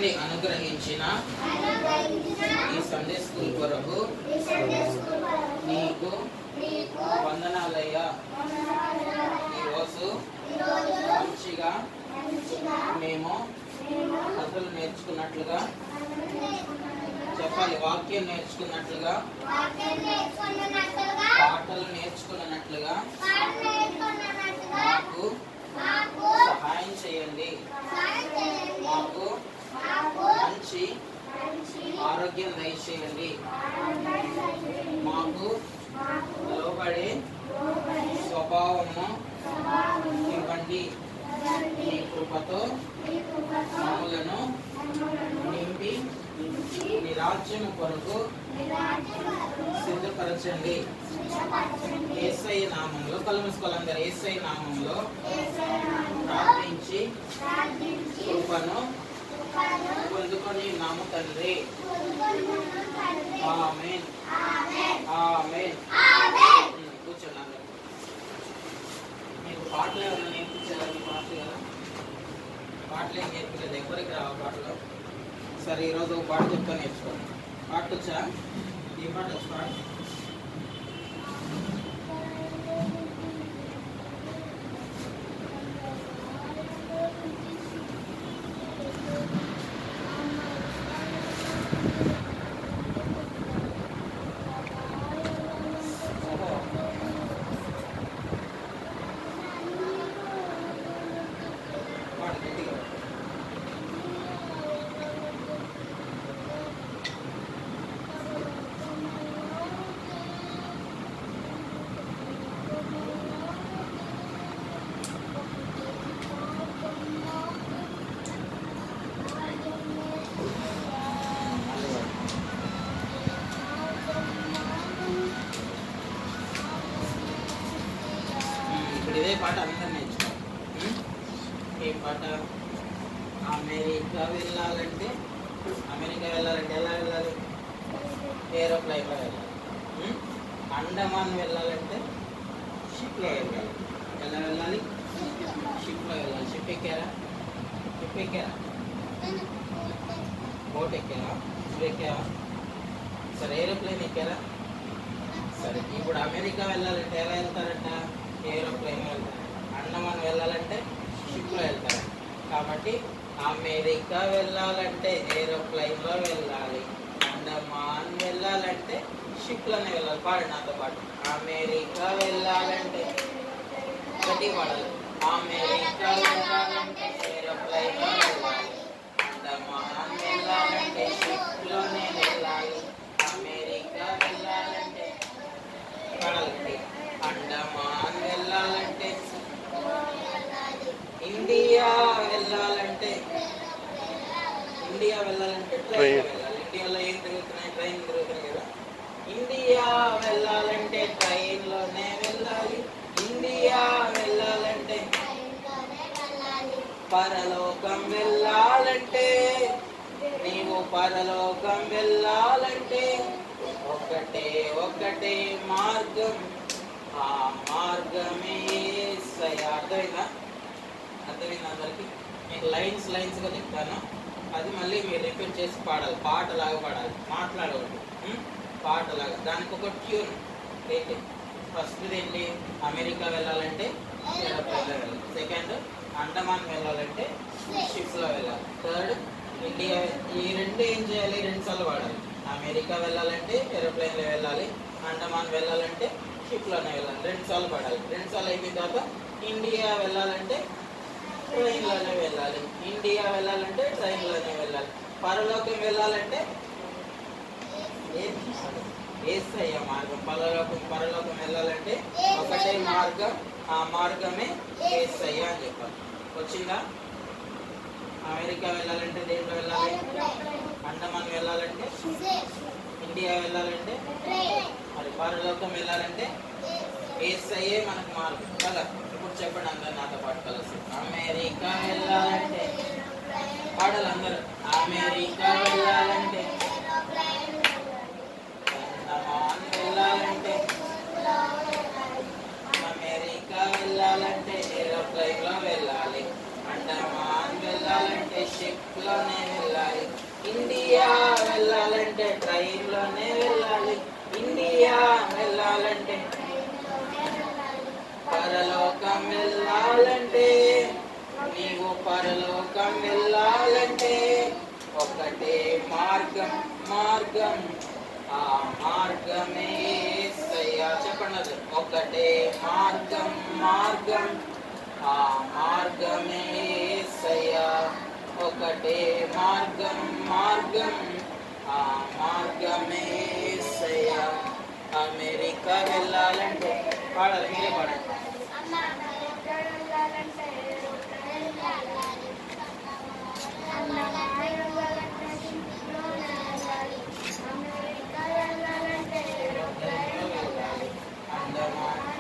నుండి అనుగ్రహించిన ఈ సండే స్కూల్ కొరకు నీకు వందనాలయ్యా ఈరోజు మంచిగా మేము కథలు నేర్చుకున్నట్లుగా చెప్పాలి వాక్యం నేర్చుకున్నట్లుగా పాటలు నేర్చుకున్నట్లుగా మాకు సహాయం చేయండి మాకు మంచి ఆరోగ్యం దయచేయండి మాకు లోబడే స్వభావము ఇవ్వండి మీ కృపతో మమ్మలను నింపి మీ రాజ్యం కొరకు సిద్ధపరచండి ఏసై నామంలో కలుముసుకోవాలందరూ ఏసై నామంలో ప్రార్థించి కృపను పొందుకొని నాము తండ్రి ఆమేన్ ఆమేన్ ఉమ్, కూర్చోండి అందరూ మీకు పాటలు ఎవరైనా నేర్పించారా మీ పాటలు కదా పాటలు ఏం నేర్పించలేదు ఎవరికి రావు పాటలు సరే ఈరోజు ఒక పాట చెప్తా నేర్చుకోండి పాట వచ్చా ఈ పాట వచ్చి పాట ఓహో. పాడు గట్టిగా ఉమ్, ఇప్పుడు ఇదే పాట అందరు నేర్చుకోవాలి ఉమ్? ఏ పాట అమెరికా వెళ్ళాలంటే అమెరికా వెళ్ళాలంటే ఎలా వెళ్ళాలి ఏరోప్లైన్లో వెళ్ళాలి ఉమ్? అండమాన్ వెళ్ళాలంటే షిప్లో వెళ్ళాలి ఎలా వెళ్ళాలి షిప్లో వెళ్ళాలి షిప్ ఎక్కారా షిప్ ఎక్కారా బోట్ ఎక్కారా షిప్ ఎక్కారా సరే ఏరోప్లేన్ ఎక్కారా సరే ఇప్పుడు అమెరికా వెళ్ళాలంటే ఎలా వెళ్తారంట ఏరోప్లేన్ వెళ్తారు అండమాన్ వెళ్ళాలంటే షిప్లో వెళ్తారు కాబట్టి అమెరికా వెళ్ళాలంటే ఏరోప్లేన్లో వెళ్ళాలి అండమాన్ వెళ్ళాలంటే షిప్లోనే వెళ్ళాలి పాడు నాతో పాటు అమెరికా వెళ్ళాలంటే గట్టి పాడాలి అమెరికా వెళ్ళాలంటే ఏరోప్లేన్లో వెళ్ళాలి అండమాన్ వెళ్ళాలంటే షిప్లోనే వెళ్ళాలి అమెరికా వెళ్ళాలంటే పాడాలి అండమాన్ వెళ్ళాలంటే ఇండియా వెళ్ళాలంటే ఇండియా వెళ్ళాలంటే ట్రైన్ వెళ్ళాలి ఇండియాలో ఏం తిరుగుతున్నాయి ట్రైన్ తిరుగుతున్నాయి కదా ఇండియా వెళ్ళాలంటే ట్రైన్లోనే వెళ్ళాలి ఇండియా వెళ్ళాలంటే పరలోకం వెళ్ళాలంటే నీవు పరలోకం వెళ్ళాలంటే ఒకటే ఒకటే మార్గం ఆ మార్గమే యేసయ్య. అర్థమైందా అర్థమైందా అందరికి మీకు లైన్స్ లైన్స్ గా చెప్తాను అది మళ్ళీ మీరు రిపీట్ చేసి పాడాలి పాటలాగా పాడాలి మాట్లాడకూడదు ఉం? పాటలాగా దానికి ఒక ట్యూన్ ఏంటి ఫస్ట్ ఏంటి అమెరికా వెళ్ళాలంటే ఏరోప్లేన్లో వెళ్ళాలి సెకండ్ అండమాన్ వెళ్ళాలంటే షిప్లో వెళ్ళాలి థర్డ్ ఇండియా ఈ రెండు ఏం చేయాలి రెండు సార్లు వాడాలి అమెరికా వెళ్ళాలంటే ఏరోప్లేన్లో వెళ్ళాలి అండమాన్ వెళ్ళాలంటే షిప్లోనే వెళ్ళాలి రెండు సార్లు పడాలి రెండు సార్లు అయిపోయిన తర్వాత ఇండియా వెళ్ళాలంటే ట్రైన్లోనే వెళ్ళాలి ఇండియా వెళ్ళాలంటే ట్రైన్లోనే వెళ్ళాలి పరలోకం వెళ్ళాలంటే ఏసయ్య మార్గం పరలోకం పరలోకం వెళ్ళాలంటే ఒకటే మార్గం ఆ మార్గమే ఏసయ్య అని చెప్పాలి వచ్చిందా అమెరికా వెళ్ళాలంటే దేంట్లో వెళ్ళాలి అండమాన్ వెళ్ళాలంటే ఇండియా వెళ్ళాలంటే మరి పరలోకం వెళ్ళాలంటే ఏసయ్యే మనకు మార్గం కదా ఇప్పుడు చెప్పండి అందరు నాతో పాటు కలిసి అమెరికా వెళ్ళాలంటే పాడాలి అందరూ అమెరికా వెళ్ళాలంటే అండమాన్ వెళ్ళాలంటే అమెరికా వెళ్ళాలంటే ఏరోప్లైన్ లో వెళ్ళాలి అండమాన్ వెళ్ళాలంటే వెళ్ళాలంటే షిప్ లోనే వెళ్ళాలి ఇండియా వెళ్ళాలంటే ట్రైన్ లోనే వెళ్ళాలి ఇండియా వెళ్ళాలంటే పరలోకం వెళ్ళాలంటే నీవు పరలోకం వెళ్ళాలంటే ఒకటే మార్గం మార్గం ఆ మార్గమే యేసయ్య చెప్పండి అది. ఒకటే మార్గం మార్గం ఆ మార్గమే యేసయ్య ఒకటే మార్గం మార్గం ఆ మార్గమే యేసయ్య అమెరికా వెళ్ళాలంటే పాడాలి మీరే పాడండి అండమాన్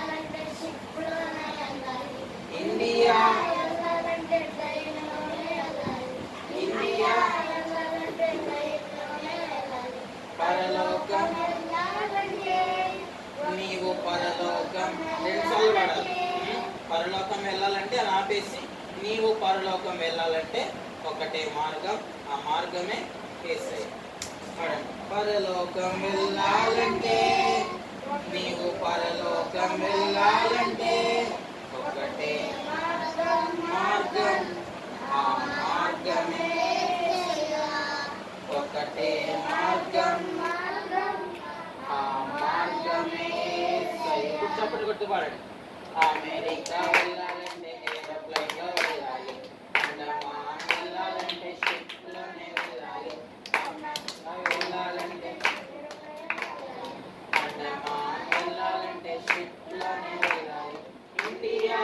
ఇండియా ఇండియా పరలోకం నీవు పరలోకం రెండుసార్లు పాడాలి ఉం? పరలోకం వెళ్ళాలంటే అలా ఆపేసి నీవు పరలోకం వెళ్ళాలంటే ఒకటే మార్గం ఆ మార్గమే ఏసై పాడండి పరలోకం వెళ్ళాలంటే నీవు పరలోకం వెళ్ళాలంటే ఒకటే మార్గం ఆ మార్గమే ఒకటే మార్గం ఆ మార్గమే యేసయ్య. ఇప్పుడు చప్పట్లు కొట్టి పాడండి అమెరికా వెళ్ళాలంటే ఏరోప్లేన్ లో వెళ్ళాలి అండమాన్ వెళ్ళాలంటే షిప్ లోనే వెళ్ళాలి అమెరికా వెళ్ళాలంటే అండమాన్ వెళ్ళాలంటే షిప్ లోనే వెళ్ళాలి ఇండియా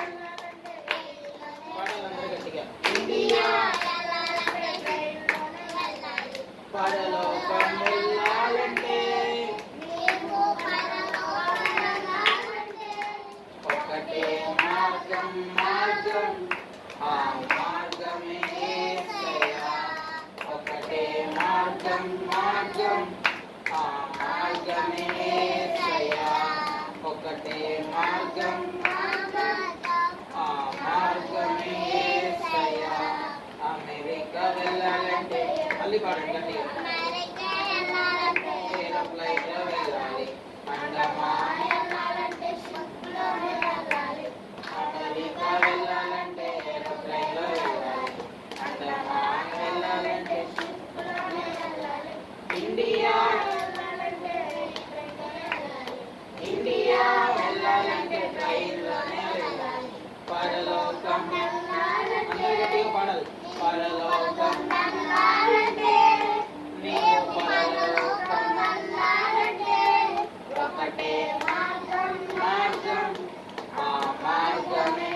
పాడాలందరూ గట్టిగా ఇండియా పరలోకం వెళ్ళాలంటే ఒకటే మార్గం మార్గం ఆ మార్గమే యేసయ్య. ఒకటే మార్గం మార్గం ఆ మార్గమే యేసయ్య. ఒకటే మార్గం ఆ మార్గమే యేసయ్య. అమెరికా వెళ్ళాలంటే మళ్ళీ పాడండి గట్టిగా ఏరోప్లేన్ లో వెళ్ళాలి అండమాన్ అమెరికా వెళ్ళాలంటే ఏరోప్లేన్ లో వెళ్ళాలి అండమాన్ వెళ్ళాలంటే ఇండియా ఇండియా వెళ్ళాలంటే ట్రైన్ లోనే వెళ్ళాలి పరలోకం అందరూ గట్టిగా పాడాలి పరలోకం నీవు పరలోకం ఒకటే మార్గం ఆ మార్గమే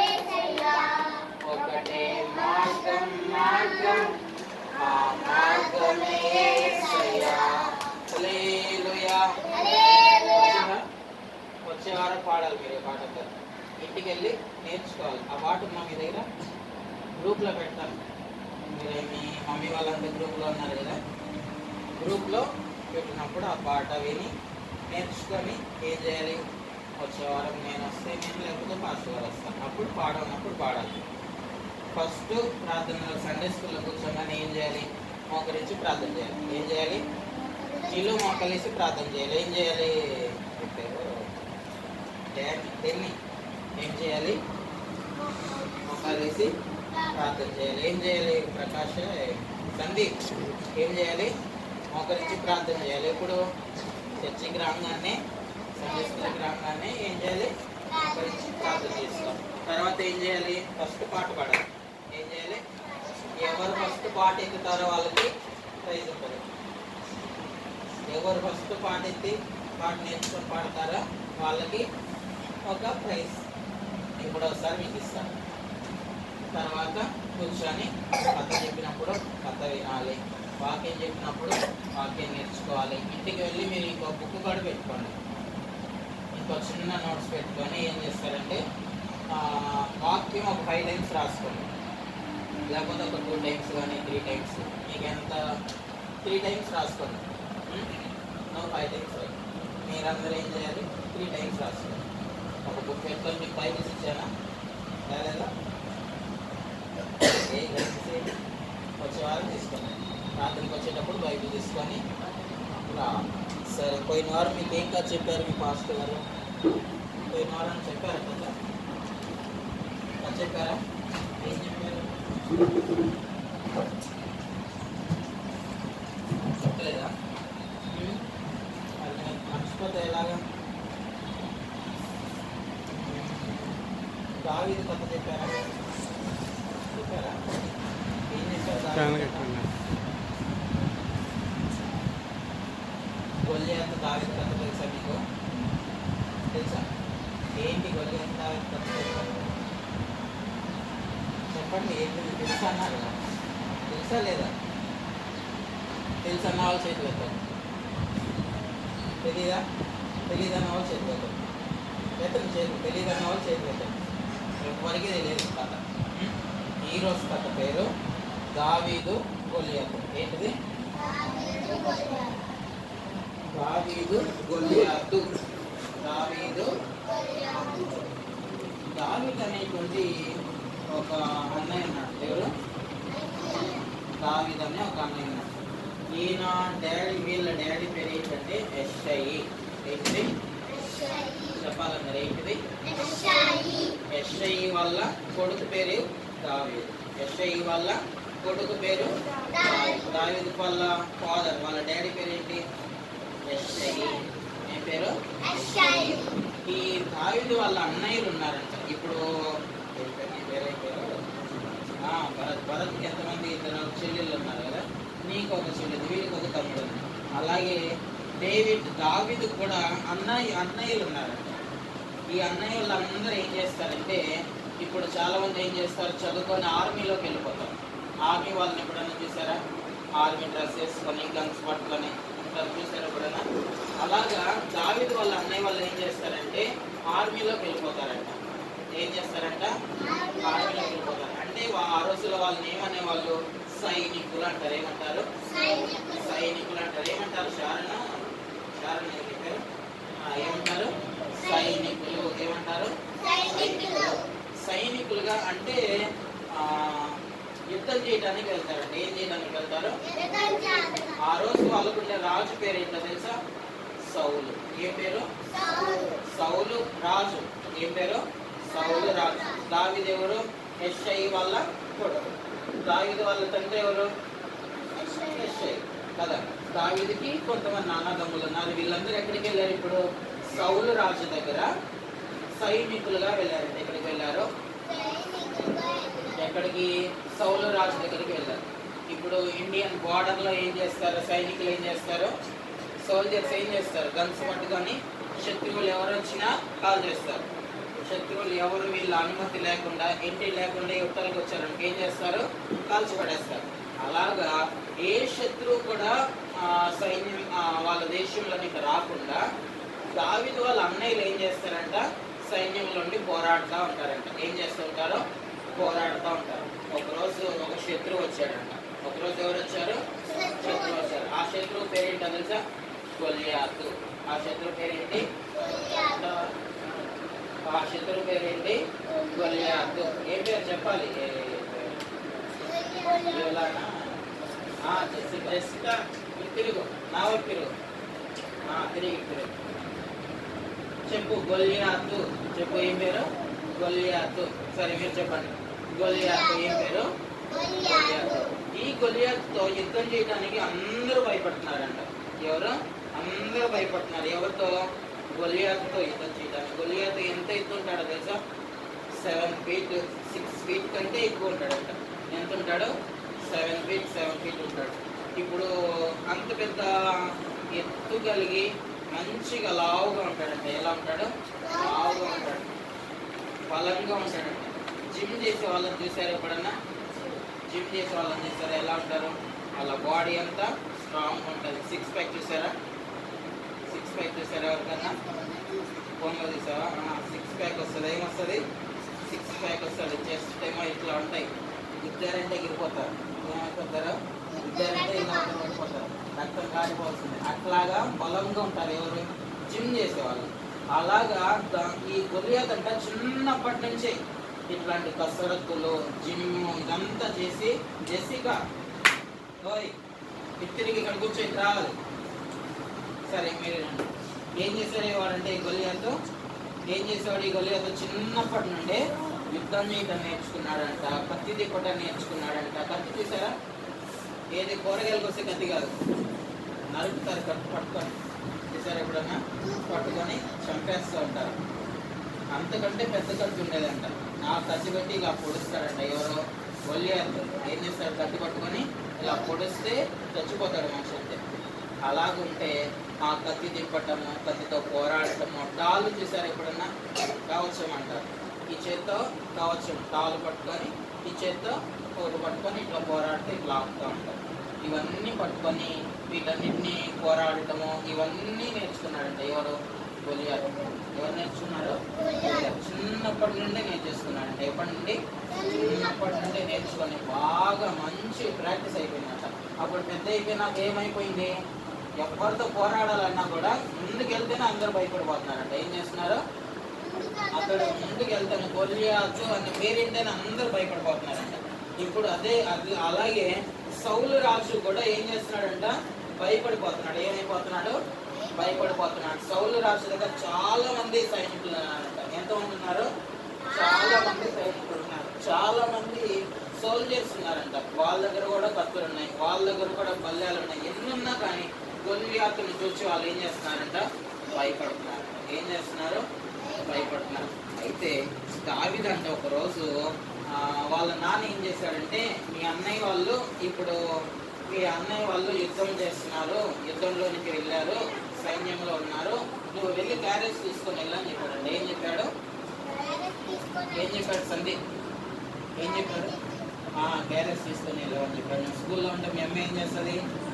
ఒకటే మార్గం మార్గం ఆ మార్గమే యేసయ్య. హల్లెలూయా. వచ్చిందా? వచ్చే వారం పాడాలి మీరు ఈ పాట అంతా. ఇంటికి వెళ్ళి నేర్చుకోవాలి ఆ పాట మా మీ దగ్గర గ్రూప్లో పెడతాను మీరు మీ మమ్మీ వాళ్ళంతా గ్రూప్లో ఉన్నారు కదా గ్రూప్లో పెట్టినప్పుడు ఆ పాట విని నేర్చుకొని ఏం చేయాలి వచ్చే వారం నేను వస్తే నేను లేకపోతే పాస్టర్ గారు వస్తాను అప్పుడు పాడనప్పుడు పాడాలి ఫస్ట్ ప్రార్థనలో సండే స్కూల్లో కూర్చోగానే ఏం చేయాలి మోకరించి ప్రార్థన చేయాలి ఏం చేయాలి ఇల్లు మోకలేసి ప్రార్థన చేయాలి ఏం చేయాలి చెప్పారు దేన్ని ఏం చేయాలి మోకాలేసి ప్రార్థన చేయాలి ఏం చేయాలి ప్రకాష్ సందీప్ ఏం చేయాలి మోకరించి ప్రార్థన చేయాలి ఇప్పుడు చర్చికి రాగానే సండే స్కూల్కి రాగానే ఏం చేయాలి మోకరించి ప్రార్థన చేస్తాం తర్వాత ఏం చేయాలి ఫస్ట్ పాట పాడాలి ఏం చేయాలి ఎవరు ఫస్ట్ పాట ఎత్తుతారో వాళ్ళకి ప్రైజ్ ఉంటుంది ఎవరు ఫస్ట్ పాట ఎత్తి పాట నేర్చుకొని పాడతారో వాళ్ళకి ఒక ప్రైజ్ ఇప్పుడు ఒకసారి మీకు ఇస్తాను తర్వాత కూర్చొని కథ చెప్పినప్పుడు కథ వినాలి వాక్యం చెప్పినప్పుడు వాక్యం నేర్చుకోవాలి ఇంటికి వెళ్ళి మీరు ఇంకో బుక్ కూడా పెట్టుకోండి ఇంకో చిన్న నోట్స్ పెట్టుకొని ఏం చేస్తారంటే ఆ, వాక్యం ఒక ఫైవ్ టైమ్స్ రాసుకోండి లేకపోతే ఒక టూ టైమ్స్ కానీ త్రీ టైమ్స్ మీకు ఎంత త్రీ టైమ్స్ రాసుకోండి నో ఫైవ్ టైమ్స్ మీరందరూ ఏం చేయాలి త్రీ టైమ్స్ రాసుకోండి ఒక బుక్ పెట్టుకొని మీకు బైబిల్స్ ఇచ్చానా లేదా ఏ కలిసి వచ్చే వారం తీసుకొని రాత్రికి వచ్చేటప్పుడు బైబిల్ తీసుకొని రావాలి సరే పోయిన వారం మీకు ఏం కాదు చెప్పారు మీ పాస్టర్ గారు పోయిన వారం చెప్పారా కదా అది చెప్పారా ఏం చెప్పారు చెప్పలేదా ఉం? మరి నేను మర్చిపోతే ఎలాగా దావీదు కథ చెప్పారా చెప్పారా ఏం చెప్పారు దావీదు కథ? గొల్లియంత దావీదు కథ తెలుసా మీకు తెలుసా ఏంటి గొల్లియంత దావీదు కథ తెలుసా చెప్పండి ఏంటి తెలుసా అన్నారు కదా తెలుసా లేదా తెలుసా అన్న వాళ్ళు చేతి పెట్టారు తెలీదా తెలీదన్న వాళ్ళు చేతి పెట్టారు పెట్టండి చేతి తెలీదన్న వాళ్ళు చేతి పెట్టారు ఎవరికి తెలియదు కథ ఉం? ఈరోజు కథ పేరు దావీదు గొలియాతు ఏంటిది దావీదు గొలియాతు దావీదు దావీద్ అనేటువంటి ఒక అన్నయ్య ఉన్నాడు ఎవరు దావీద్ అనే ఒక అన్నయ్య ఉన్నాడు ఈయన డాడీ వీళ్ళ డాడీ పేరు ఏంటంటే ఎస్ఐ ఏంటిది చెప్పాలన్నారు ఏంటిది ఎస్ఐ వల్ల కొడుకు పేరు దావీదు ఎస్ఐ వల్ల కొడుకు పేరు దావీదు. దావీదు వాళ్ళ ఫాదర్ వాళ్ళ డాడీ పేరు ఏంటి ఎస్ఐ ఏం పేరు ఈ దావీదు వాళ్ళ అన్నయ్యలు ఉన్నారంట ఇప్పుడు ఏం పేరు? నీ పేరు ఏం పేరు ఆ, భరత్ భరత్కి ఎంతమంది ఇద్దరు చెల్లెళ్ళు ఉన్నారు కదా నీకు ఒక చెల్లెలు వీళ్ళకి ఒక తమ్ముడు ఉన్నాడు. అలాగే డేవిడ్ దావీదు కూడా అన్నయ్య అన్నయ్యలు ఉన్నారంట ఈ అన్నయ్య వాళ్ళందరూ ఏం చేస్తారంటే ఇప్పుడు చాలా మంది ఏం చేస్తారు చదువుకొని ఆర్మీలోకి వెళ్ళిపోతారు ఆర్మీ వాళ్ళని ఎప్పుడైనా చూసారా ఆర్మీ డ్రెస్ వేసుకొని గన్స్ పట్టుకొని ఉంటారు చూసారా ఎప్పుడైనా అలాగా దావీదు వాళ్ళ అన్నయ్య వాళ్ళు ఏం చేస్తారంటే ఆర్మీలోకి వెళ్ళిపోతారంట ఏం చేస్తారంట ఆర్మీలోకి వెళ్ళిపోతారు అంటే వా- ఆ రోజుల్లో వాళ్ళని ఏమనే వాళ్ళు సైనికులు అంటారు ఏమంటారు సైనికులు అంటారు ఏమంటారు శారణ శారణ ఏం చెప్పారు ఆ, ఏమంటారు సైనికులు ఏమంటారు సైనికులుగా అంటే ఆ, యుద్ధం చేయడానికి వెళ్తారండి ఏం చేయడానికి వెళ్తారు ఆ రోజు వాళ్ళకుండే రాజు పేరు ఏంటో తెలుసా సౌలు ఏం పేరు సౌలు రాజు ఏం పేరు సౌలు రాజు దావిది ఎవరు ఎస్ఐ వల్ల కొడుకు దావిది వాళ్ళ తండ్రి ఎవరు ఎస్ఐ కదా దావిదికి కొంతమంది అన్నదమ్ములు ఉన్నారు వీళ్ళందరూ ఎక్కడికి వెళ్ళారు ఇప్పుడు సౌలు రాజు దగ్గర సైనికులుగా వెళ్ళారు ఎక్కడికి వెళ్ళారు ఎక్కడికి సౌలు రాజు దగ్గరికి వెళ్ళారు ఇప్పుడు ఇండియన్ బార్డర్ లో ఏం చేస్తారు సైనికులు ఏం చేస్తారు సోల్జర్స్ ఏం చేస్తారు గన్స్ పట్టుకొని శత్రువులు ఎవరు వచ్చినా కాల్ చేస్తారు శత్రువులు ఎవరు వీళ్ళ అనుమతి లేకుండా ఎంట్రీ లేకుండా యువతలకు వచ్చారనుకో ఏం చేస్తారు కాల్చి పడేస్తారు అలాగా ఏ శత్రువు కూడా ఆ, సైన్యం ఆ, వాళ్ళ దేశంలోనికి రాకుండా దావిదు వాళ్ళ అన్నయ్యలు ఏం చేస్తారంట సైన్యంలో ఉండి పోరాడుతూ ఉంటారంట ఏం చేస్తూ ఉంటారు పోరాడుతూ ఉంటారు ఒకరోజు ఒక శత్రువు వచ్చాడంట ఒకరోజు ఎవరు వచ్చారు శత్రువు వచ్చారు ఆ శత్రువు పేరేంటో తెలుసా గొలియాతు ఆ శత్రువు పేరేంటి ఆ శత్రువు పేరేంటి గొలియాతు ఏం పేరు చెప్పాలి ఏ- యోలానా? ఆ, జెస్సి- జెస్సికా ఇటు తిరుగు నా వైపు తిరుగు ఆ, తిరిగి తిరుగు చెప్పు గొలియాతు చెప్పు ఏం పేరు గొలియాతు సరే మీరు చెప్పండి గొలియాతు ఏం పేరు గొలియాతు ఈ గొలియాతుతో యుద్ధం చేయడానికి అందరూ భయపడుతున్నారంట ఎవరు అందరూ భయపడుతున్నారు ఎవరితో గొలియాతుతో యుద్ధం చేయడానికి గొలియాతు ఎంత ఎత్తు ఉంటాడో తెలుసా సెవెన్ ఫీట్ సిక్స్ ఫీట్ కంటే ఎక్కువ ఉంటాడంట ఎంత ఉంటాడు సెవెన్ ఫీట్ సెవెన్ ఫీట్ ఉంటాడు ఇప్పుడు అంత పెద్ద ఎత్తు కలిగి మంచిగా లావుగా ఉంటాడంట ఎలా ఉంటాడు లావుగా ఉంటాడు బలంగా ఉంటాడంట జిమ్ చేసే వాళ్ళని చూసారు ఎప్పుడన్నా జిమ్ చేసే వాళ్ళని చూసారా ఎలా ఉంటారు వాళ్ళ బాడీ అంతా స్ట్రాంగ్ ఉంటుంది సిక్స్ ప్యాక్ చూసారా సిక్స్ ప్యాక్ చూసారా ఎవరికన్నా ఫోన్లో చూసావా సిక్స్ ప్యాక్ వస్తుంది ఏమొస్తుంది సిక్స్ ప్యాక్ వస్తుంది చెస్ట్ ఏమో ఇట్లా ఉంటాయి గుద్దారంటే ఎగిరిపోతారు ఏమైపోతారు గుద్దారంటే ఇలా పడిపోతారు రక్తం కారిపోతుంది అట్లాగా బలంగా ఉంటారు ఎవరు జిమ్ చేసేవాళ్ళు అలాగా దా- ఈ గొలియాత్ అంట చిన్నప్పటి నుంచి ఇట్లాంటి కసరత్తులు జిమ్ ఇదంతా చేసి జెసికా ఓయ్ ఇటు తిరిగి ఇక్కడ కూర్చో ఇక్కడ రావాలి సరే మీరు రండి. ఏం చేశాడు వాడంటే ఈ గొలియాతో ఏం చేసేవాడు ఈ గొలియాతో చిన్నప్పటి నుండే యుద్ధం చేయటం నేర్చుకున్నాడంట కత్తి తిప్పటం నేర్చుకున్నాడంట కత్తి చూసారా ఏది కూరగాయలకు వస్తే కత్తి కాదు నరుకుతారు కత్తి పట్టుకొని చూసారా ఎప్పుడన్నా పట్టుకొని చంపేస్తూ ఉంటారు అంతకంటే పెద్ద కత్తి ఉండేదంట ఆ కత్తి పెట్టి ఇలా పొడుస్తాడంట ఎవరో గొలియాతో ఏం చేస్తాడు కత్తి పట్టుకొని ఇలా పొడిస్తే చచ్చిపోతాడు మనిషి అంతే అలాగుంటే ఆ కత్తి తిప్పటము కత్తితో పోరాడటము టాలు చూసారు ఎప్పుడన్నా కవచం అంటారు ఈ చేత్తో కవచం టాలు పట్టుకొని ఈ చేత్తో ఒకటి పట్టుకొని ఇట్లా పోరాడితే ఇట్లా ఆపుతూ ఉంటారు ఇవన్నీ పట్టుకొని వీటన్నిటిని పోరాడటము ఇవన్నీ నేర్చుకున్నాడంట ఎవరు గొలియారు ఎవరు నేర్చుకున్నారు గొలియాతు. చిన్నప్పటి నుండే నేర్చేసుకున్నాడంట ఎప్పటి నుండి చిన్నప్పటి నుండే నేర్చుకొని బాగా మంచి ప్రాక్టీస్ అయిపోయిందంట అప్పుడు పెద్ద అయిపోయినాక ఏమైపోయింది ఎవరితో పోరాడాలన్నా కూడా ముందుకు వెళ్తేనే అందరూ భయపడిపోతున్నారంట ఏం చేస్తున్నారు అక్కడ ముందుకు వెళ్తాను గొలియాతు అనే పేరేంటని అందరూ భయపడిపోతున్నారంట ఇప్పుడు అదే అది అలాగే సౌలు రాజు కూడా ఏం చేస్తున్నాడంట భయపడిపోతున్నాడు ఏమైపోతున్నాడు భయపడిపోతున్నాడు సౌలు రాజు దగ్గర చాలా మంది సైనికులు ఉన్నారంట ఎంతమంది ఉన్నారు చాలా మంది సైనికులు ఉన్నారు చాలా మంది సోల్జర్స్ ఉన్నారంట వాళ్ళ దగ్గర కూడా కత్తులు ఉన్నాయి వాళ్ళ దగ్గర కూడా బల్యాలు ఉన్నాయి ఎన్ని ఉన్నా కానీ గొల్లియాతుని చూసి వాళ్ళు ఏం చేస్తున్నారంట భయపడుతున్నారు ఏం చేస్తున్నారు భయపడుతున్నారు అయితే దావిదంట ఒక రోజు ఆ, వాళ్ళ నాన్న ఏం చేశాడంటే మీ అన్నయ్య వాళ్ళు ఇప్పుడు మీ అన్నయ్య వాళ్ళు యుద్ధం చేస్తున్నారు యుద్ధంలోనికి వెళ్ళారు సైన్యంలో ఉన్నారు నువ్వు వెళ్ళి క్యారేజ్ తీసుకొని వెళ్ళని చెప్పాడండి ఏం చెప్పాడు ఏం చెప్పాడు సందీప్ ఏం చెప్పాడు క్యారేజ్ తీసుకొని వెళ్ళమని చెప్పాడు నువ్వు స్కూల్లో ఉంటే మీ అమ్మ ఏం చేస్తుంది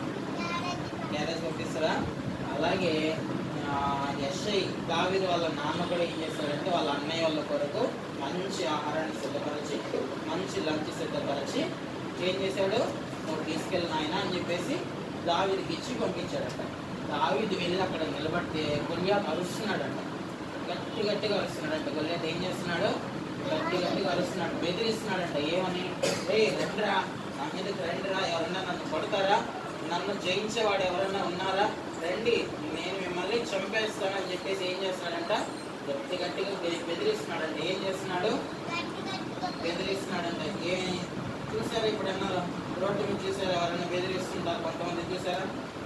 క్యారేజ్ పంపిస్తారా అలాగే ఆ, యశ్ఐ దావిది వాళ్ళ నాన్న కూడా ఏం చేస్తాడంటే వాళ్ళ అన్నయ్య వాళ్ళ కొరకు మంచి ఆహారాన్ని సిద్ధపరిచి మంచి లంచ్ సిద్ధపరిచి ఏం చేశాడు నువ్వు తీసుకెళ్ళిన ఆయన అని చెప్పేసి దావిదికి ఇచ్చి పంపించాడట దావిది వెళ్ళి అక్కడ నిలబడితే గొల్లియాత్ అరుస్తున్నాడంట గట్టి గట్టిగా అరుస్తున్నాడంట గొల్లియాత్ ఏం చేస్తున్నాడు గట్టి గట్టిగా అరుస్తున్నాడు బెదిరిస్తున్నాడంట ఏమని రే రండిరా నా మీదకి రండిరా ఎవరన్నా నన్ను కొడతారా నన్ను జయించేవాడు ఎవరన్నా ఉన్నారా రండి నేను మిమ్మల్ని చంపేస్తానని చెప్పేసి ఏం చేస్తున్నాడంట గట్టి గట్టిగా బె- బెదిరిస్తున్నాడంట ఏం చేస్తున్నాడు బెదిరిస్తున్నాడంట ఏమి చూసారా ఇప్పుడన్నా రోడ్డు మీద చూసారా ఎవరైనా బెదిరిస్తుంటారు కొంతమంది చూసారా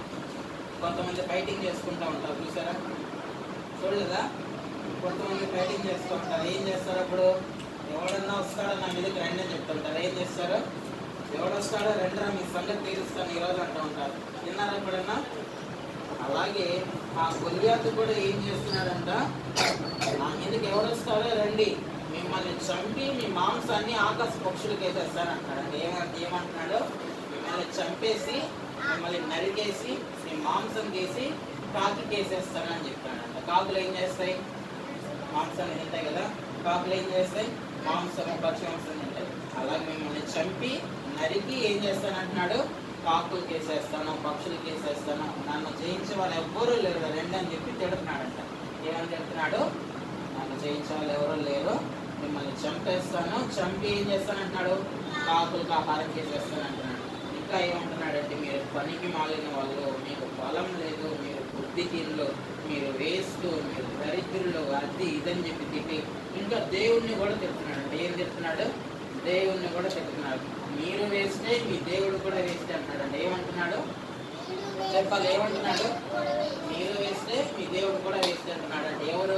కొంతమంది ఫైటింగ్ చేసుకుంటా ఉంటారు చూసారా చూడలేదా కొంతమంది ఫైటింగ్ చేస్తూ ఉంటారు ఏం చేస్తారు అప్పుడు ఎవడన్నా వస్తాడో నా మీదకి రండి అని చెప్తుంటారు ఏం చేస్తారు ఎవడు వస్తాడో రండిరా మీ సంగతి తీరుస్తాను ఈరోజు అంటూ ఉంటారు విన్నారా ఎప్పుడన్నా అలాగే ఆ గొలియాతు కూడా ఏం చేస్తున్నాడంట నా మీదకి ఎవరు వస్తారో రండి మిమ్మల్ని చంపి మీ మాంసాన్ని ఆకాశ పక్షులకు వేసేస్తానంటాడు ఏమంటే ఏమంటున్నాడు మిమ్మల్ని చంపేసి మిమ్మల్ని నరికేసి మీ మాంసం తీసి కాకి వేసేస్తానని చెప్పాడంట కాకులు ఏం చేస్తాయి మాంసాన్ని తింటాయి కదా కాకులు ఏం చేస్తాయి మాంసం పచ్చి మాంసం తింటాయి అలాగే మిమ్మల్ని చంపి నరికి ఏం చేస్తానంటున్నాడు కాకులకి వేసేస్తాను పక్షులకి వేసేస్తాను నన్ను జయించే వాళ్ళు ఎవ్వరూ లేరు రెండు అని చెప్పి తిడుతున్నాడంట ఏమని తిడుతున్నాడు నన్ను జయించే వాళ్ళు ఎవరూ లేరు మిమ్మల్ని చంపేస్తాను చంపి ఏం చేస్తానంటున్నాడు కాకులకి ఆహారం చేసేస్తాను అంటున్నాడు ఇంకా ఏమంటున్నాడంటే మీరు పనికి మాలిన వాళ్ళు మీకు బలం లేదు మీరు బుద్ధిహీనులు మీరు వేస్ట్ మీరు దరిద్రులు అది ఇదని చెప్పి తిట్టి ఇంకా దేవుణ్ణి కూడా తిడుతున్నాడు అంటే ఏం తిడుతున్నాడు దేవుణ్ణి కూడా తిడుతున్నాడు మీరు వేస్తే మీ దేవుడు కూడా వేస్తే అంటున్నాడు అంటే ఏమంటున్నాడు చెప్పాలి ఏమంటున్నాడు మీరు వేస్తే మీ దేవుడు కూడా వేస్తే అంటున్నాడు అంటే ఎవరు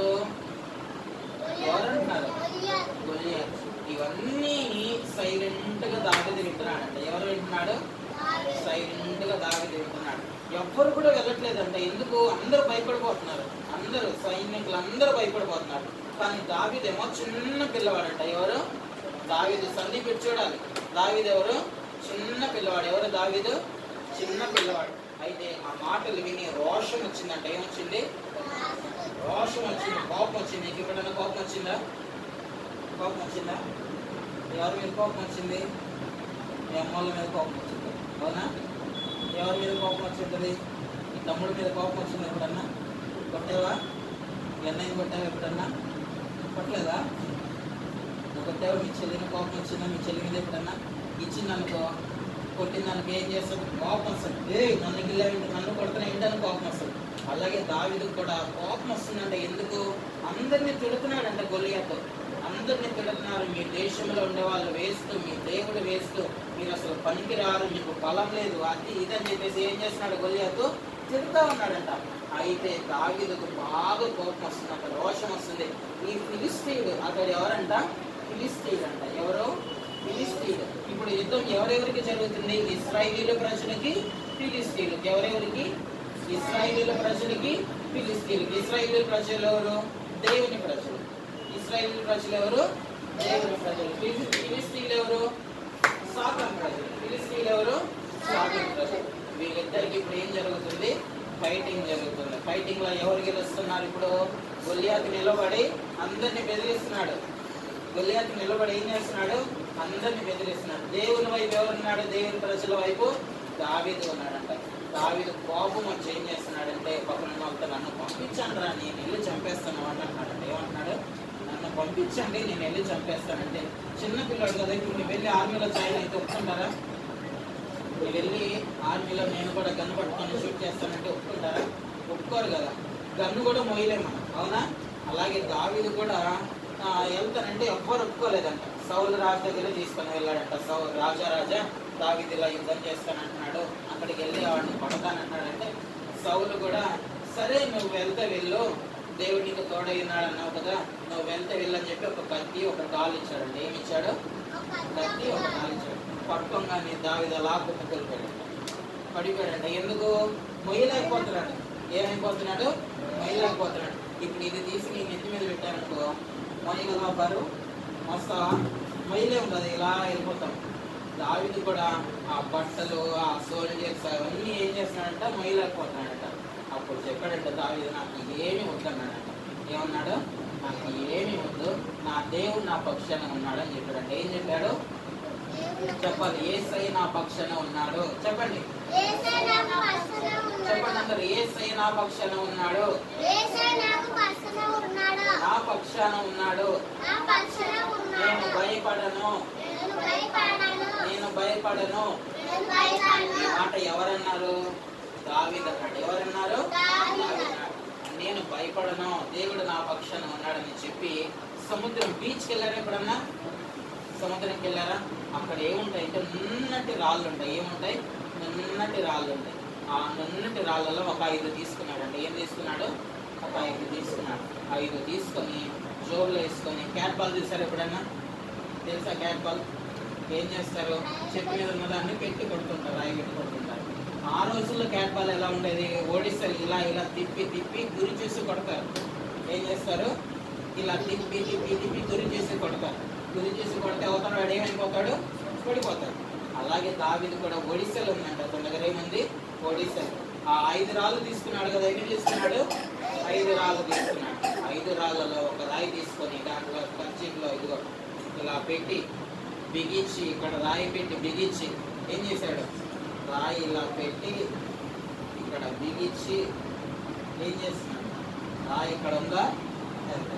ఎవరు అంటున్నారు గొలియాత్. ఇవన్నీ సైలెంట్ గా దావిది వింటున్నాడంట ఎవరు వింటున్నాడు సైలెంట్ గా దావిది వింటున్నాడు ఎవ్వరు కూడా వెళ్ళట్లేదంట ఎందుకు అందరూ భయపడిపోతున్నారు అందరూ సైనికులు అందరూ భయపడిపోతున్నారు కానీ దావిదేమో చిన్న పిల్లవాడంట ఎవరు దావిదు సందీప్ ఇటు చూడాలి దావిదు ఎవరు చిన్న పిల్లవాడు ఎవరు దావిదు చిన్న పిల్లవాడు అయితే ఆ మాటలు విని రోషం వచ్చిందంట ఏమొచ్చింది రోషం వచ్చింది కోపం వచ్చింది నీకు ఎప్పుడైనా కోపం వచ్చిందా కోపం వచ్చిందా ఎవరి మీద కోపం వచ్చింది మీ అమ్మల మీద కోపం వచ్చింది అవునా ఎవరి మీద కోపం వచ్చింటుంది మీ తమ్ముడి మీద కోపం వచ్చింది ఎప్పుడన్నా కొట్టావా మీ అన్నయ్య కొట్టావా ఎప్పుడన్నా కొట్టలేదా కొట్టావు మీ చెల్లిని కోపం వచ్చిందా మీ చెల్లి మీద ఎప్పుడన్నా ఇచ్చిందనుకో కొట్టిందనుకో ఏం చేస్తాడు కోపం వస్తుంది ఏ నన్ను గిల్లావింటి నన్ను కొడుతున్నా ఏంటని కోపం వస్తుంది అలాగే దావిదికి కూడా కోపం వస్తుందంటే ఎందుకు అందరినీ తిడుతున్నాడంట గొలియాతో అందరినీ తిడుతున్నారు మీ దేశంలో ఉండే వాళ్ళు వేస్తూ మీ దేవుడు వేస్తూ మీరు అసలు పనికి రారు మీకు బలం లేదు అది ఇదని చెప్పేసి ఏం చేస్తున్నాడు గొలియాతో తిడుతూ ఉన్నాడంట అయితే దావిదకు బాగా కోపం వస్తుంది అక్కడ రోషం వస్తుంది ఈ ఫిలిస్తీయుడు అతడు ఎవరంట ఫిలిస్తీయుడు అంట ఎవరు ఫిలిస్తీయుడు ఇప్పుడు యుద్ధం ఎవరెవరికి జరుగుతుంది ఇస్రాయిలీల ప్రజలకి ఫిలిస్తీన్లకు ఎవరెవరికి ఇస్రాయిలీల ప్రజలకి ఫిలిస్తీన్లకు ఇస్రాయిలీల ప్రజలు ఎవరు దేవుని ప్రజలు ఇస్రాయిల్ ప్రజలు ఎవరు దేవుని ప్రజలు ఫిలి- ఫిలిస్తీన్లు ఎవరు సాతాన్ ప్రజలు ఫిలిస్తీన్లు ఎవరు సాతాన్ ప్రజలు వీళ్ళిద్దరికి ఇప్పుడు ఏం జరుగుతుంది ఫైటింగ్ జరుగుతుంది ఫైటింగ్ లో ఎవరు గెలుస్తున్నారు ఇప్పుడు గొలియాకు నిలబడి అందరిని బెదిరిస్తున్నాడు గొలియాకు నిలబడి ఏం చేస్తున్నాడు అందరిని బెదిరిస్తున్నాడు దేవుని వైపు ఎవరున్నాడు దేవుని ప్రజల వైపు దావీదు ఉన్నాడంట దావీదు కోపం వచ్చి ఏం చేస్తున్నాడంటే పక్కన ఉన్న వాళ్ళతో నన్ను పంపించండి రా నేను వెళ్ళి చంపేస్తాను అంటున్నాడు ఏమంటున్నాడు నన్ను పంపించండి నేను వెళ్ళి చంపేస్తానంటే చిన్న పిల్లడు కదా ఇప్పుడు నువ్వు వెళ్ళి ఆర్మీలో జాయిన్ అయితే ఒప్పుకుంటారా నువ్వు వెళ్ళి ఆర్మీలో నేను కూడా గన్ను పట్టుకొని షూట్ చేస్తానంటే ఒప్పుకుంటారా ఒప్పుకోరు కదా గన్ను కూడా మోయలేము మనం అవునా అలాగే దావీదు కూడా ఆ, వెళ్తానంటే ఎవ్వరు ఒప్పుకోలేదంట సౌలు రాజు దగ్గర తీసుకొని వెళ్ళాడంట సౌ రాజా రాజా దావీదు ఇలా యుద్ధం చేస్తానంటున్నాడు అక్కడికి వెళ్ళి వాడిని కొడతానంటున్నాడంటే సౌలు కూడా సరే నువ్వు వెళ్తే వెళ్ళు దేవుడు నీకు తోడై ఉన్నాడు అన్నావు కదా నువ్వు వెళ్తే వెళ్ళని చెప్పి ఒక కత్తి ఒక కాలు ఇచ్చాడండి ఏమి ఇచ్చాడు కత్తి ఒక కాలు ఇచ్చాడు పట్టుకోగానే దావిద అలా కుప్పకొలిపాడు పడిపోయాడంట ఎందుకు మొయ్యలేకపోతున్నాడు ఏమైపోతున్నాడు మొయ్యలేకపోతున్నాడు ఇప్పుడు ఇది తీసి నీ నెత్తి మీద పెట్టారనుకో మొయ్యగలవా బరువు మస్తా మొయ్యలే ఉంటుంది ఇలా వెళ్ళిపోతాం దావిది కూడా ఆ బట్టలు ఆ సోల్జర్స్ అవన్నీ ఏం చేస్తున్నాడంట మొయ్యలేకపోతున్నాడంట అప్పుడు చెప్పాడంట దావిది నాకు ఏమి వద్దన్నాడంట ఏమన్నాడు నాకు ఏమి వద్దు నా దేవుడు నా పక్షాన ఉన్నాడు అని చెప్పాడంట ఏం చెప్పాడు చెప్పాలి ఏసై నా పక్షాన ఉన్నాడు చెప్పండి ఏసై నాకు పక్కన చెప్పండి ఉన్నాడు. అందరు ఏసై నా పక్షాన ఉన్నాడు ఏసై నాకు పక్కన ఉన్నాడు. నా పక్షాన ఉన్నాడు నా పక్కన నేను ఉన్నాడు. భయపడను నేను భయపడను. నేను భయపడను నేను భయపడను. ఈ మాట ఎవరన్నారు దావీదు అన్నాడు ఎవరన్నారు దావీదు. దావీదు అన్నాడు. నేను భయపడను దేవుడు నా పక్షాన ఉన్నాడని చెప్పి సముద్రం బీచ్కి వెళ్ళారా ఎప్పుడన్నా సముద్రంకి వెళ్ళారా అక్కడ ఏముంటాయి అంటే నున్నటి రాళ్ళు ఉంటాయి ఏముంటాయి నున్నటి రాళ్ళు ఉంటాయి ఆ నున్నటి రాళ్ళలో ఒక ఐదు తీసుకున్నాడండి ఏం తీసుకున్నాడు ఒక ఐదు తీసుకున్నాడు ఐదు తీసుకొని జోబులో వేసుకొని క్యాట్ బాల్ చూసారు ఎప్పుడన్నా తెలుసా క్యాట్ బాల్ ఏం చేస్తారు చెట్టు మీద ఉన్నదాన్ని పెట్టి కొడుతుంటారు రాయి పెట్టి కొడుతుంటారు ఆ రోజుల్లో క్యాట్ బాల్ ఎలా ఉండేది ఓడిస్తారు ఇలా ఇలా తిప్పి తిప్పి గురి చూసి కొడతారు ఏం చేస్తారు ఇలా తిప్పి తిప్పి తిప్పి గురి చేసి కొడతారు గురి చేసి కొడితే అవతల వాడు ఏమైపోతాడు పడిపోతాడు అలాగే దావిది కూడా ఒడిశాలో ఉందంట అతని దగ్గర ఏముంది ఒడిశాలో ఆ ఐదు రాళ్ళు తీసుకున్నాడు కదా ఎన్ని తీసుకున్నాడు ఐదు రాళ్ళు తీసుకున్నాడు ఐదు రాళ్ళలో ఒక రాయి తీసుకొని దాంట్లో కర్చీలో ఇదిగో ఇలా పెట్టి బిగించి ఇక్కడ రాయి పెట్టి బిగించి ఏం చేశాడు రాయి ఇలా పెట్టి ఇక్కడ బిగించి ఏం చేస్తున్నాడు రాయి ఇక్కడ ఉందా వెళ్తాడు.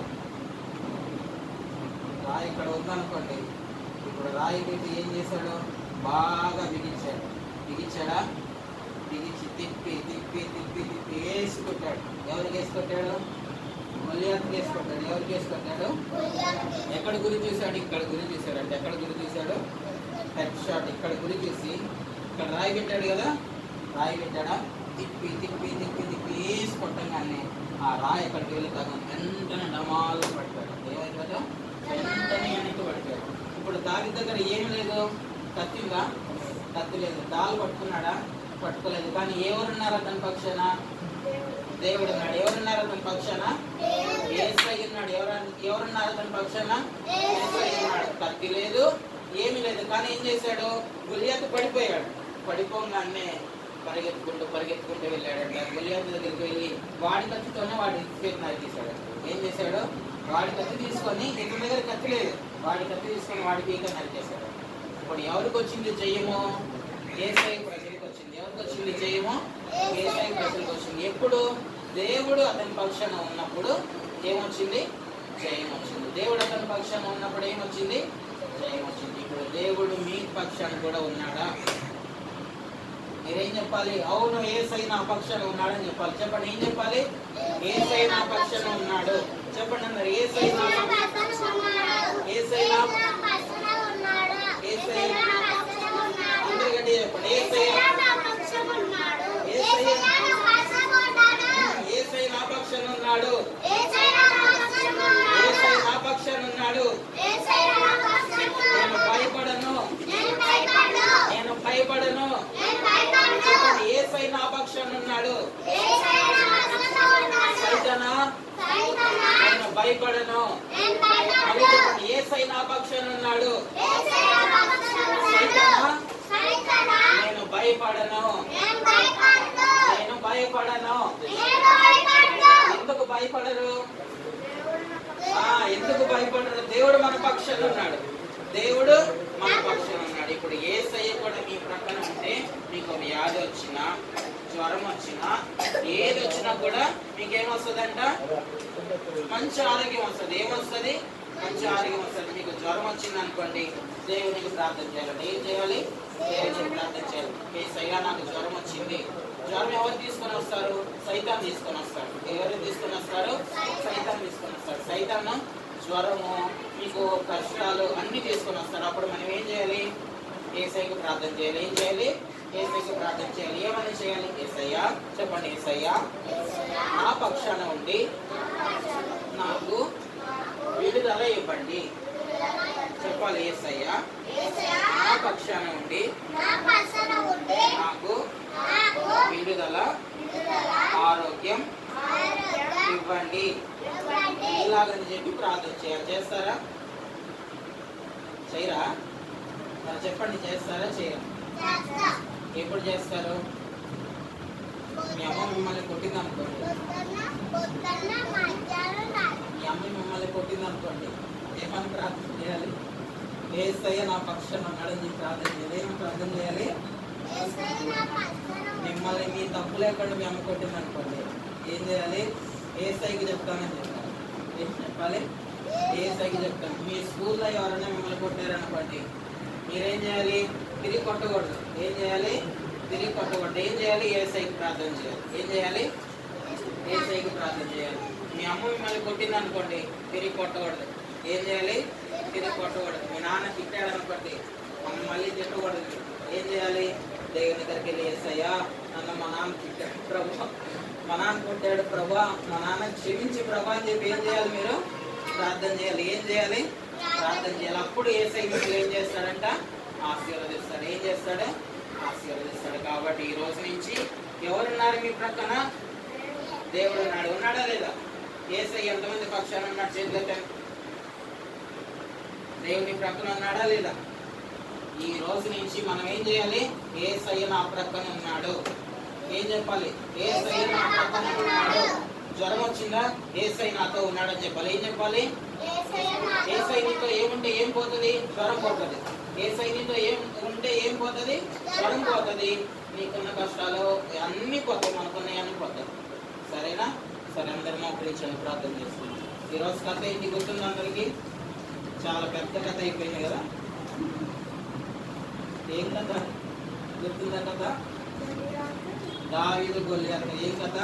రాయి ఇక్కడ ఉందనుకోండి ఇప్పుడు రాయి పెట్టి ఏం చేశాడు బాగా బిగించాడు బిగించాడా బిగించి తిప్పి తిప్పి తిప్పి తిప్పి వేసి కొట్టాడు ఎవరికి వేసి కొట్టాడు మల్లియాకి వేసి కొట్టాడు ఎవరికి వేసి కొట్టాడు ఎక్కడ గురి చూశాడు ఇక్కడ గురి చూశాడు అంటే ఎక్కడ గురి చూశాడు హెడ్ షాట్ ఇక్కడ గురి చూసి ఇక్కడ రాయి పెట్టాడు కదా రాయి పెట్టాడా తిప్పి తిప్పి తిప్పి తిప్పి వేసి కొట్టంగానే ఆ రాయి ఎక్కడికి వెళ్ళి తగ్గ వెంటనే డమాలు పడిపోయాడు ఏమైపోయాడు వెంటనే వెనక్కి పడిపోయాడు ఇప్పుడు దావి దగ్గర ఏమి లేదు కత్తి ఉందా కత్తి లేదు దాలు పట్టుకున్నాడా పట్టుకోలేదు కానీ ఎవరున్నారు అతని పక్షాన దేవుడు ఉన్నాడు ఎవరున్నారు అతని పక్షాన ఏసై ఉన్నాడు ఎవరు ఎవరున్నారు అతని పక్షాన ఏసై ఉన్నాడు కత్తి లేదు ఏమీ లేదు కానీ ఏం చేశాడు గులియాతు పడిపోయాడు పడిపోగానే పరిగెత్తుకుంటూ పరిగెత్తుకుంటూ వెళ్ళాడంట గులియాతు దగ్గరికి వెళ్ళి వాడి కత్తితోనే వాడి చేతి నరికేశాడు ఏం చేశాడు వాడి కత్తి తీసుకొని ఇతని దగ్గర కత్తి లేదు వాడి కత్తి తీసుకొని వాడి పీక నరికేశాడు ఇప్పుడు ఎవరికి వచ్చింది జయము ఏసై ప్రజలకు వచ్చింది ఎవరికి వచ్చింది జయము ఏసై ప్రజలకు వచ్చింది ఎప్పుడు దేవుడు అతని పక్షాన ఉన్నప్పుడు ఏమొచ్చింది జయం వచ్చింది దేవుడు అతని పక్షాన ఉన్నప్పుడు ఏమొచ్చింది జయం వచ్చింది ఇప్పుడు దేవుడు మీ పక్షాన కూడా ఉన్నాడా మీరేం చెప్పాలి అవును ఏసై నా పక్షాన ఉన్నాడని చెప్పాలి చెప్పండి ఏం చెప్పాలి ఏసై నా పక్షాన ఉన్నాడు చెప్పండి అన్నారు ఏసై నా పక్షాన ఏసై నా ఏసై అందరి గట్టి చెప్పండి ఏసై ఏసై నా పక్షాన ఉన్నాడు ఏసై నా పక్షాన ఉన్నాడు నేను భయపడను నేను భయపడను చెప్పండి ఏసై నా పక్షాన ఉన్నాడు సైతనా నేను భయపడను మళ్ళీ చెప్పండి ఏసై నా పక్షాన ఉన్నాడు సైతనా నేను భయపడను నేను భయపడను ఎందుకు భయపడరు ఆ ఎందుకు భయపడరు దేవుడు మన పక్షాన ఉన్నాడు దేవుడు మన పక్షాన ఉన్నాడు ఇప్పుడు ఏసయ్య కూడా మీ ప్రక్కన ఉంటే మీకు వ్యాధి వచ్చినా జ్వరం వచ్చినా ఏది వచ్చినా కూడా మీకు ఏమొస్తుందంట మంచి ఆరోగ్యం వస్తుంది ఏమొస్తుంది మంచి ఆరోగ్యం వస్తుంది మీకు జ్వరం వచ్చింది అనుకోండి దేవునికి ప్రార్థన చేయాలి ఏం చేయాలి దేవునికి ప్రార్థన చేయాలి ఏసయ్యా నాకు జ్వరం వచ్చింది జ్వరం ఎవరు తీసుకొని వస్తారు సైతాన్ తీసుకొని వస్తాడు ఎవరు తీసుకొని వస్తారు సైతాన్ తీసుకొని వస్తాడు సైతాన్ జ్వరము మీకు కష్టాలు అన్ని తీసుకొని వస్తాడు అప్పుడు మనం ఏం చేయాలి ఏసైకి ప్రార్థన చేయాలి ఏం చేయాలి ఏసైకి ప్రార్థన చేయాలి ఏమని చేయాలి ఏసయ్యా చెప్పండి ఏసయ్యా నా పక్షాన ఉండి నాకు విడుదల ఇవ్వండి చెప్పాలి ఏసయ్యా నా పక్షాన ఉండి నాకు విడుదల ఆరోగ్యం ఇవ్వండి ఇలాగని చెప్పి ప్రార్థన చేయాలి చేస్తారా చేయరా మరి చెప్పండి చేస్తారా చేయరా ఎప్పుడు చేస్తారు మీ అమ్మ మిమ్మల్ని కొట్టింది అనుకోండి మీ అమ్మ మిమ్మల్ని కొట్టింది అనుకోండి ఏమని ప్రార్థన చేయాలి ఏసయ్య నా పక్షాన ఉన్నాడని చెప్పి ప్రార్థన చేయాలి ఏమని ప్రార్థన చేయాలి మిమ్మల్ని మీ తప్పు లేకుండా మీ అమ్మ కొట్టింది అనుకోండి ఏం చేయాలి ఏసైకి చెప్తానని చెప్పాలి ఏం చెప్పాలి ఏసైకి చెప్తాను మీ స్కూల్లో ఎవరైనా మిమ్మల్ని కొట్టారనుకోండి మీరేం చేయాలి తిరిగి కొట్టకూడదు ఏం చేయాలి తిరిగి కొట్టకూడదు ఏం చేయాలి ఏసైకి ప్రార్థన చేయాలి ఏం చేయాలి ఏసైకి ప్రార్థన చేయాలి మీ అమ్మ మిమ్మల్ని కొట్టింది అనుకోండి తిరిగి కొట్టకూడదు ఏం చేయాలి తిరిగి కొట్టకూడదు మీ నాన్న తిట్టాడు అనుకోండి మమ్మల్ని మళ్ళీ తిట్టకూడదు ఏం చేయాలి దేవుని దగ్గరికి వెళ్ళి ఏసయ్యా నన్ను మా నాన్న తిట్టాడు ప్రభు మా నాన్న కొట్టాడు ప్రభా మా నాన్న క్షమించి ప్రభా అని చెప్పి ఏం చేయాలి మీరు ప్రార్థన చేయాలి ఏం చేయాలి ప్రార్థన చేయాలి అప్పుడు ఏసై మీకు ఏం చేస్తాడంట ఆశీర్వదిస్తాడు ఏం చేస్తాడు ఆశీర్వదిస్తాడు కాబట్టి ఈ రోజు నుంచి ఎవరున్నారు మీ ప్రక్కన దేవుడు ఉన్నాడు ఉన్నాడా లేదా ఏసై ఎంతమంది పక్షాన ఉన్నాడు చేతులతో దేవుని ప్రక్కన ఉన్నాడా లేదా ఈ రోజు నుంచి మనం ఏం చేయాలి ఏసయ్య నా ప్రక్కన ఉన్నాడు ఏం చెప్పాలి ఏసయ్య నా ప్రక్కన ఉన్నాడు జ్వరం వచ్చిందా ఏసై నాతో ఉన్నాడని చెప్పాలి ఏం చెప్పాలి ఏసై నీతో ఏముంటే ఏం పోతుంది జ్వరం పోతుంది ఏసై నీతో ఏం ఉంటే ఏం పోతుంది జ్వరం పోతుంది నీకున్న కష్టాలు అన్ని పోతాయి మనకున్నాయి అన్ని పోతాయి సరేనా సరే అందరి మోకరించండి ప్రార్థన చేస్తున్నాం ఈరోజు కథ ఏంటి గుర్తుంది అందరికి చాలా పెద్ద కథ అయిపోయింది కదా ఏం కథ గుర్తుందా కథ దావీదు గొల్లియాత్ ఏం కథ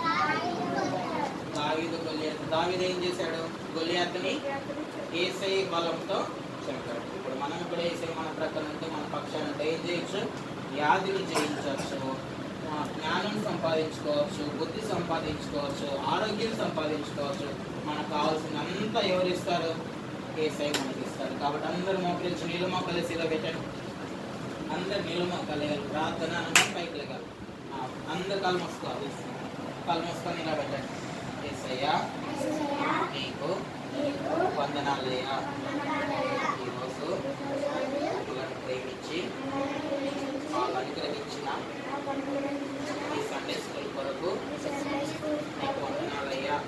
దావీదు గొల్లియాత్ దావీదు ఏం చేశాడు గొల్లియాత్ని ఏసై బలంతో చంపాడు ఇప్పుడు మనం కూడా ఏసై మన ప్రక్కన ఉంటే మన పక్షాన ఉంటే ఏం చేయొచ్చు వ్యాధిని జయించవచ్చు ఆ, జ్ఞానం సంపాదించుకోవచ్చు బుద్ధి సంపాదించుకోవచ్చు ఆరోగ్యం సంపాదించుకోవచ్చు మనకు కావాల్సిన అంతా ఎవరు ఇస్తారు ఏసై మనకి ఇస్తారు కాబట్టి అందరూ మోకరించి నీళ్ళు మొక్కలు సీదా పెట్టండి అందరు నీళ్ళు మొక్కలు వేయాలి ప్రార్థన అనగా పైకి లేగాలి ఆ, అందరు కాలు మూసుకోవాలి కాలు మూసుకొని ఇలా పెట్టండి ఏసయ్యా నీకు వందనాలయ్యా ఈరోజు పిల్లలను ప్రేమించి వాళ్ళు అనుగ్రహించిన ఈ సండే స్కూల్ కొరకు నీకు వందనాలయ్యా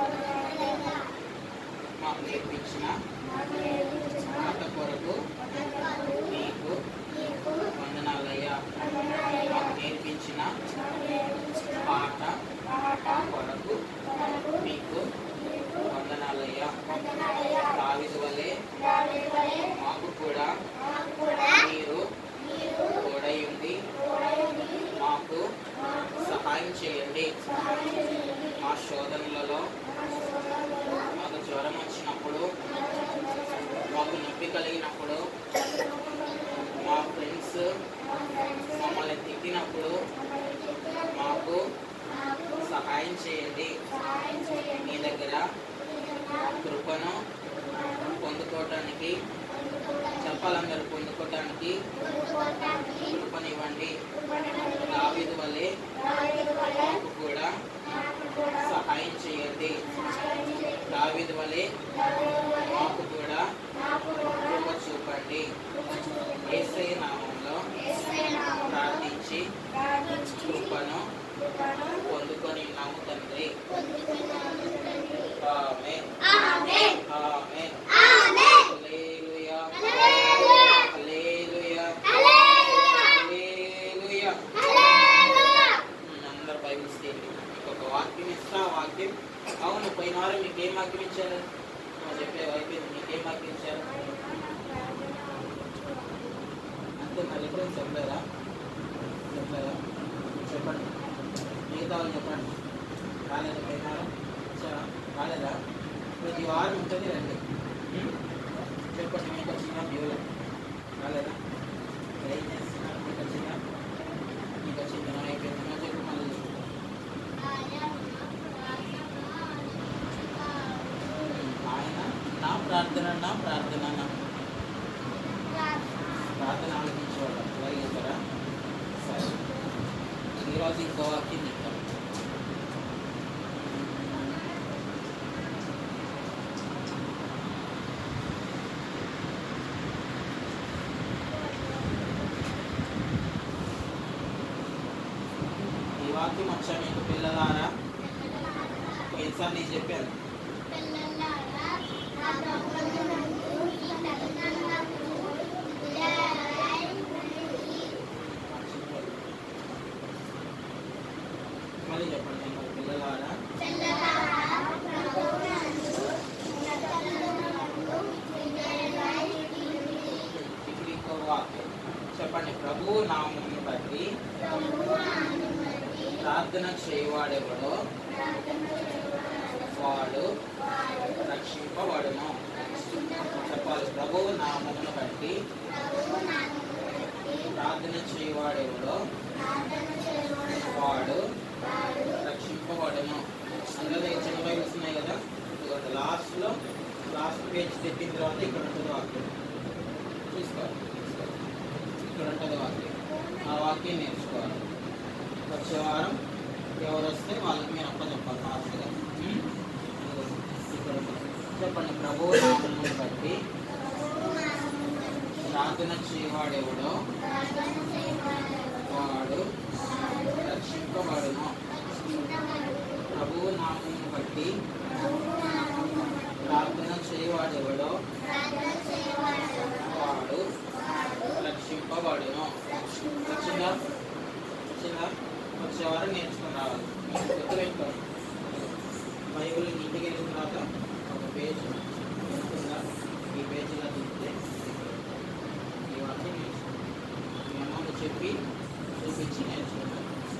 మాకు నేర్పించిన ఆట కొరకు నీకు వందనాలయ్యా మాకు నేర్పించిన పాట కొరకు మీకు వందనాలయ్యా చెప్పాలందరూ పొందుకోవటానికి పొందుకొనివ్వండి దావీదు వల్లే నాకు కూడా సహాయం చేయండి దావీదు వలె మాకు కూడా కృప చూపండి ఏసై నామంలో ప్రార్థించి కృపను పొందుకొని ఉన్నాము తండ్రి ఆమేన్. ఆమేన్. హల్లెలూయా. హల్లెలూయా. హల్లెలూయా. అందరు బైబిల్స్ తీయండి మీకు ఒక వాక్యం ఇస్తా ఆ వాక్యం అవును పోయిన వారం మీకు ఏం వాక్యం ఇచ్చారు నువ్వు చెప్పే అయిపోయింది మీకు ఏం వాక్యం ఇచ్చారు అంతే మరి రిఫరెన్స్ చెప్పలేదా చెప్పలేదా చెప్పండి మిగతా వాళ్ళు చెప్పండి రాలేదా పోయిన వారం ఇచ్చారా రాలేదా ప్రతి వారం ఉంటుంది రండి ఉం? చెప్పండి మీకు వచ్చిన వ్యూలో రాలేదా మరి ఏం చేస్తున్నారు మీకు వచ్చిందా మీకు వచ్చింది అయిపోయింది చెప్పి మళ్ళీ చెప్పు. ఆయన నా ప్రార్థన నా ప్రార్థన నా ప్రార్థన ఆలోచించేవాడు అలాగే చెప్పారా సరే ఈరోజు ఇంకో వాక్యం చెప్తాను ఈ వాక్యం వచ్చా మీకు పిల్లలారా పోయినసారి నేను చెప్పాను మళ్ళీ చెప్పండి నేను పిల్లలారా ఇప్పుడు ఇంకో వాక్యం చెప్పండి ప్రభు నామమును బట్టి ప్రార్థన చేయవాడెవడో వాడు రక్షింపబడును చెప్పాలి ప్రభు నామమును బట్టి ప్రార్థన చేయవాడెవడో వాడు రక్షింపబడును అందులో ఈ చిన్న బైబిల్స్ ఉన్నాయి కదా ఇదిగోండి లాస్ట్లో లాస్ట్ పేజ్ తెప్పిన తర్వాత ఇక్కడ ఉంటుంది వాక్యం చూసుకోవాలి చూసుకోవాలి. ఇక్కడ ఉంటుంది వాక్యం ఆ వాక్యం నేర్చుకోవాలి వచ్చే వారం ఎవరు వస్తే వాళ్ళకి మీరు అప్ప చెప్పాలి ఫాస్ట్గా ఉం? ఇక్కడ ఉంది. చెప్పండి ప్రభు నామమును బట్టి ప్రార్థన చేయవాడెవడో వాడు రక్షింపబడును ప్రభు నామమును బట్టి ప్రార్థన చేయవాడెవడో వాడు రక్షింపబడును వచ్చిందా వచ్చిందా వచ్చేవారు నేర్చుకుని రావాలి మీరు గుర్తుపెట్టుకోండి బైబిల్ ఇంటికి వెళ్ళిన తర్వాత ఒక పేజ్ ఉంటుందా ఈ పేజీలో చూస్తే ఈ వాక్యం నేర్చుకోండి మీ అమ్మకు చెప్పి చూపించి నేర్చుకుంటారు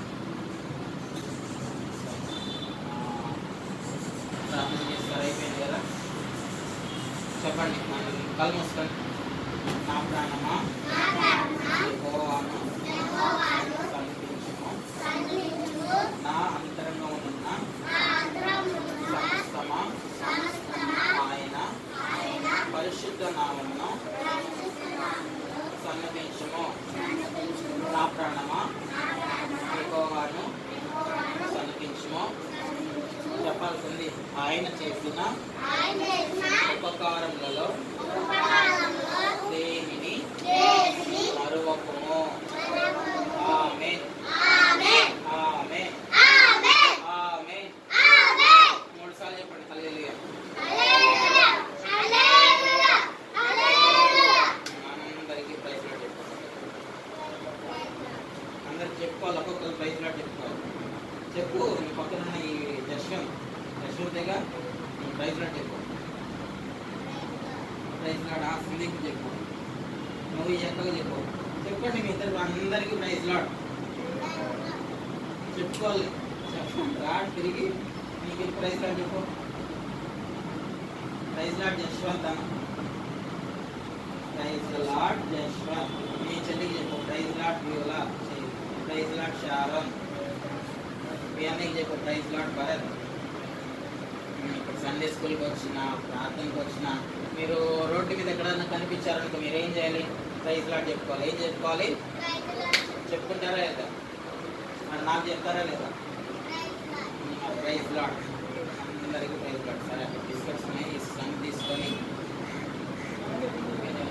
ప్రార్థన చేస్తారు అయిపోయింది కదా చెప్పండి మనం కళ్ళు మూసుకోండి నా ప్రాణమా యెహోవాను సమర్పించుము నా అంతరంగం ఉన్న సమస్తమా ఆయన పరిశుద్ధ నామమును సన్నపించుము నా ప్రాణమా యెహోవాను సన్నపించుము చెప్పాల్సింది ఆయన చేసిన ఉపకారములలో దేనిని మరువకుము ఆమేన్ ఆమేన్ ఆమేన్ మూడు సార్లు చెప్పండి హల్లెలూయా అందరికీ ప్రైజ్ లాట్ చెప్పుకోవాలి అందరికి చెప్పుకోవాలి ఒక్కొక్కరు ప్రైజ్ లాట్ చెప్పుకోవాలి చెప్పు నీ పక్కన ఉన్న ఈ జశ్వంత్ జశ్వంతేగా నీ ప్రైజ్ లాట్ చెప్పు ప్రైజ్ లాట్ ఆ సందీప్ చెప్పు నువ్వు ఈ ఎక్కగా చెప్పు చెప్పండి మీ ఇద్దరు అందరికీ ప్రైజ్ లాట్ చెప్పుకోవాలి చెప్పండి రా తిరిగి నీకు ప్రైజ్ లాట్ చెప్పు ప్రైజ్ లాట్ జశ్వంత్ అన్న ప్రైజ్ లాట్ జశ్వంత్ మీ చెల్లికి చెప్పు ప్రైజ్ లాట్ వ్యూలా ప్రైజ్ లాట్ షారన్ మీ అన్నయ్యకి చెప్పు ప్రైజ్ లాట్ భరత్ ఇప్పుడు సండే సండే స్కూల్కి వచ్చిన ప్రార్థనకి వచ్చిన మీరు రోడ్డు మీద ఎక్కడన్నా కనిపించారనుకో మీరు ఏం చేయాలి ప్రైజ్ లాట్ చెప్పుకోవాలి ఏం చెప్పుకోవాలి రైతుల చెప్పుకుంటారా లేదా మరి నాకు చెప్తారా లేదా రైతుల ప్రైజ్ లాట్ అందరికీ ప్రైజ్ లాట్ సరే బిస్కెట్స్ ఉన్నాయి ఈ సంగ్ తీసుకొని